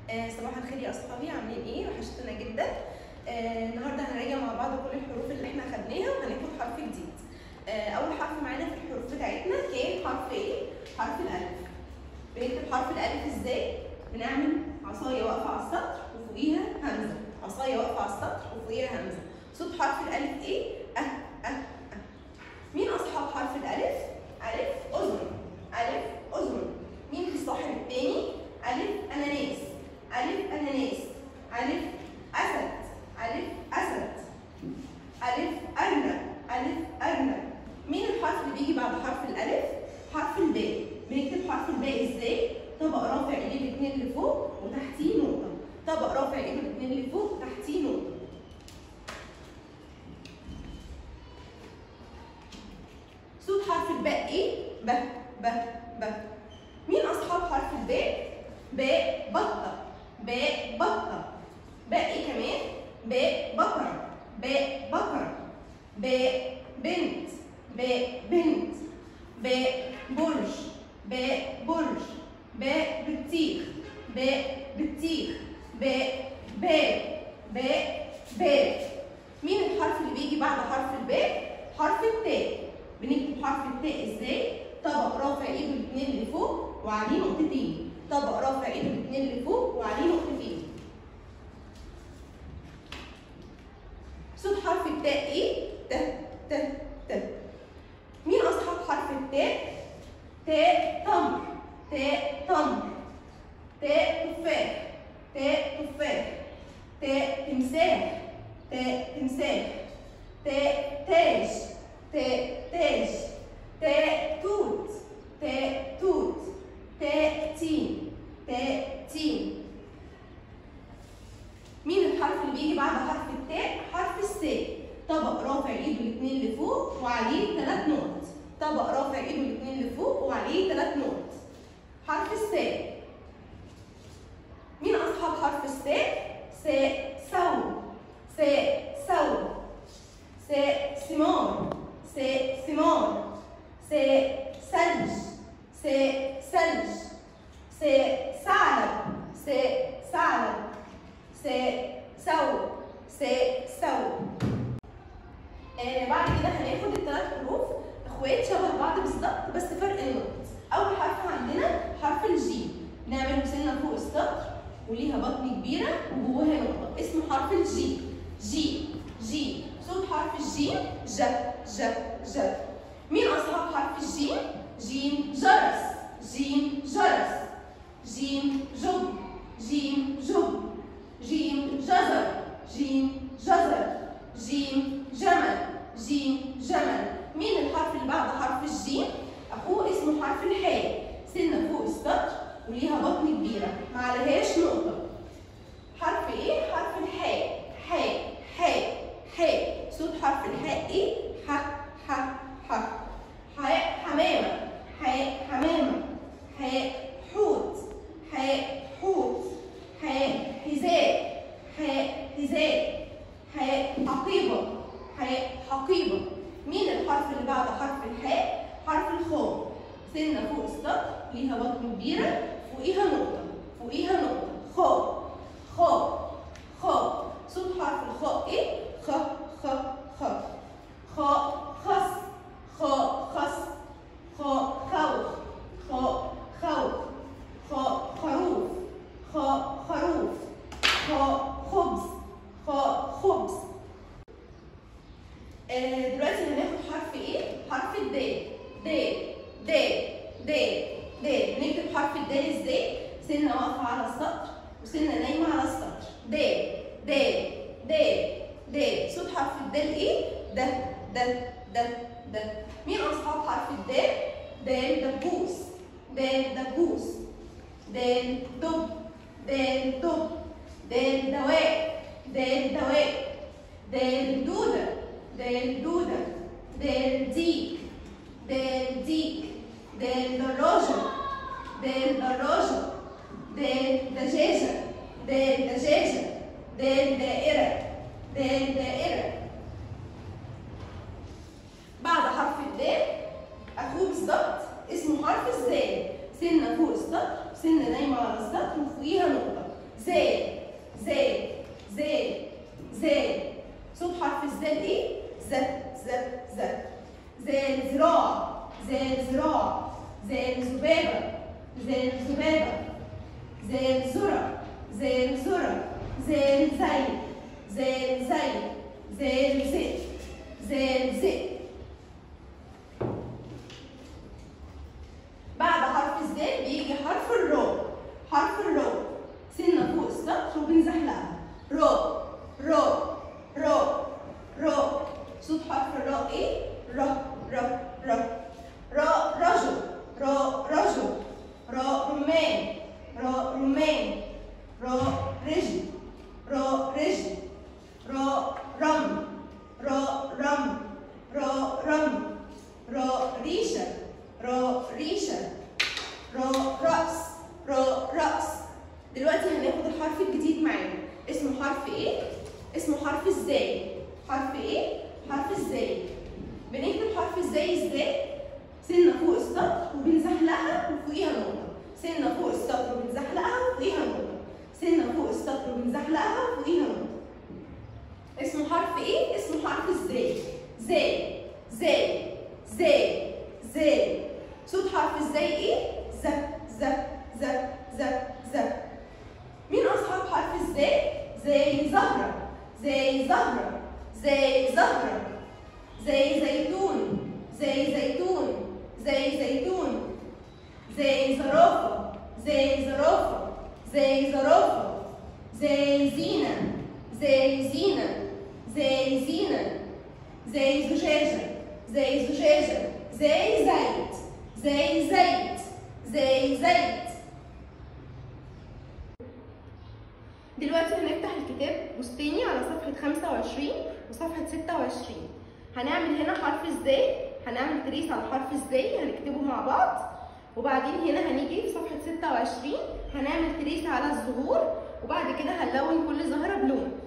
آه، صباح الخير يا اصحابي عاملين ايه وحشتونا جدا آه، النهارده هنراجع مع بعض كل الحروف اللي احنا خدناها وهناخد حرف جديد آه، اول حرف معانا في الحروف بتاعتنا كان حرف ايه حرف الالف بنكتب حرف الالف ازاي بنعمل عصايه واقفه على السطر وفوقيها همزه عصايه واقفه على السطر وفوقيها همزه صوت حرف الالف ايه اه اه اه مين اصحاب حرف الالف الف اذن الف اذن مين الصاحب التاني الف اناناس الف اناناس الف اسد الف اسد الف ارنب الف ارنب مين الحرف اللي بيجي بعد حرف الالف حرف الباء بنكتب حرف الباء ازاي طبق رافع ايديه الاثنين لفوق وتحتيه نقطه طبق رافع ايده الاثنين لفوق وتحتيه نقطه صوت حرف الباء ايه ب ب ب مين اصحاب حرف الباء باء بطه باء بطه باء ايه كمان باء بقره باء بقره باء بنت باء بنت باء برج باء برج باء بطيخ باء بطيخ باء باب باء باب مين الحرف اللي بيجي بعد حرف الباء حرف التاء بنكتب حرف التاء ازاي طبق رافع ايده الاثنين لفوق وعليه نقطتين طبق رافع ايده الاثنين لفوق وعليه نقطتين صوت حرف التاء ايه ت ت ت مين اصحاب حرف التاء تاء تمر تاء تمر تاء تفاح تاء تفاح تاء تمساح تاء تمساح تاء تاج تاء تاج تاء توت تاء توت تاء تين تاء تين مين الحرف اللي بيجي بعد حرف التاء حرف الساء طبق رافع ايده الاثنين لفوق وعليه ثلاث نقط طبق رافع ايده الاثنين لفوق وعليه ثلاث نقط حرف الساء مين اصحاب حرف الساء ساء سو ساء سو ساء ثمار ساء ثمار ساء ثلج ساء ثلج ساء ثعلب ساء ثعلب ساء سو ساء سو آه بعد كده هناخد الثلاث حروف اخوات شبه بعض بالظبط بس فرق النقط اول حرف عندنا حرف الجيم نعمل مسنه فوق السطر وليها بطن كبيره وجواها نقطه اسمه حرف الجيم جي جي صوت حرف الجيم ج ج ج مين اصحاب حرف الجيم جيم جرس جيم جرس جيم جب جيم جب جيم جزر جيم جزر جيم جمل جيم جمل مين الحرف اللي بعد حرف الجيم اخوه اسمه حرف الحاء سنه فوق السطر وليها بطن كبيره ما عليهاش نقطه حرف ايه حرف الحاء حاء حاء حاء صوت حرف الحاء ايه ح ح ح حاء حمامه حاء حمامه حاء حوت حاء حوت حاء حذاء حاء حذاء حاء حقيبه حاء حقيبه مين الحرف اللي بعد حرف الحاء حرف الخاء سنه فوق السطر ليها بطن كبيره فوقيها نقطه فوقيها نقطه خاء خاء خاء صوت حرف الخاء ايه خ خ خ خاء خس خاء خس خاء خوخ خاء خوخ خاء خروف خاء خروف خاء خبز خاء خبز آه دلوقتي هناخد حرف ايه حرف الدال دال دال دال دال بنكتب حرف الدال ازاي سنه واقفه على السطر وسنه نايمه على السطر دال دال دال دال صوت حرف الدال ايه ده ده ده ده مين اصحاب حرف الدال دال دبوس دال دبوس دال دب دال دب دال دواء دال دواء دال دودة دال دودة دال ديك دال ديك دال دراجة دال دراجة دال دجاجة دال دجاجة دال دائرة دال دائرة بعد حرف الدال أخوه بالظبط اسمه حرف الزال سنة فوق السطر سنة نايمة على السطر وفوقيها نقطة زلزرة زلزرة زلزل زلزل زلزل زلزل بعد حرف الزال بيجي حرف الرو حرف الرو سنة فوق السطر وبنزحلقها رو رو رو رو صوت حرف الراء ايه؟ ر ر ر ر رجل ر رجل ر رمان ر رمان ر رجل ر رجل ر رم ر رم ر رم ر ريشة ر ريشة ر رأس ر رأس دلوقتي هناخد الحرف الجديد معانا اسمه حرف ايه؟ اسمه حرف ازاي حرف ايه؟ حرف ازاي بنكتب حرف ازاي ازاي؟ سنة فوق السطر وبنزحلقها وفوقيها نقطة سنة فوق السطر وبنزحلقها وفوقيها نقطة سنة فوق السطر وبنزحلقها وفوقيها نقطة اسمه حرف ايه؟ اسمه حرف ازاي زي زي زي زي صوت حرف ازاي ايه؟ ز ز ز ز ز مين اصحاب حرف ازاي؟ زي زهرة زي زهرة زي زهرة زي زيتون زي زيتون زي زيتون زي زرافة زي زرافة زي زرافة زي زينة زي زينة زي زينة زي زجاجة زي زجاجة زي زيت زي زيت زي زيت دلوقتي هنفتح الكتاب بستاني على صفحة 25 وصفحة 26 هنعمل هنا حرف ازاي هنعمل تريس على حرف ازاي هنكتبه مع بعض وبعدين هنا هنيجي في صفحة 26 هنعمل تريس على الزهور وبعد كده هنلون كل زهرة بلون